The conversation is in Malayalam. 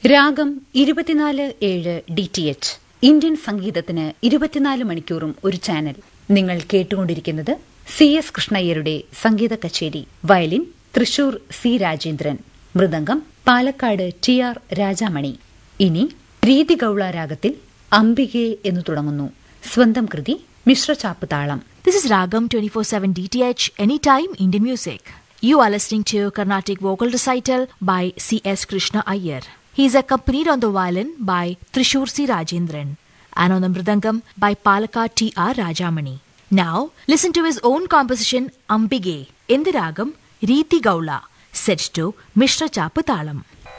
രാഗം ഇരുപത്തിനാല് ഏഴ് ഡി ടി എച്ച് ഇന്ത്യൻ സംഗീതത്തിന് ഇരുപത്തിനാല് മണിക്കൂറും ഒരു ചാനൽ നിങ്ങൾ കേട്ടുകൊണ്ടിരിക്കുന്നത് സി എസ് കൃഷ്ണയ്യരുടെ സംഗീത കച്ചേരി violin Thrissur C Rajendran mridangam Palakkad T R Rajamani ഇനി രീതിഗൌള രാഗത്തിൽ അംബികെ എന്നു തുടങ്ങുന്നു സ്വന്തം കൃതി മിശ്രചാപ്പ് താളം This is Ragam 24/7 DTH Anytime Indian Music. You are listening to Carnatic Vocal Recital by C.S. Krishna Iyer. He is accompanied on the violin by Trishur C. Rajendran and on the mridangam by Palaka T.R. Rajamani. Now, listen to his own composition Ambige in the Ragam Riti Gaula, set to Mishra Chapatalam.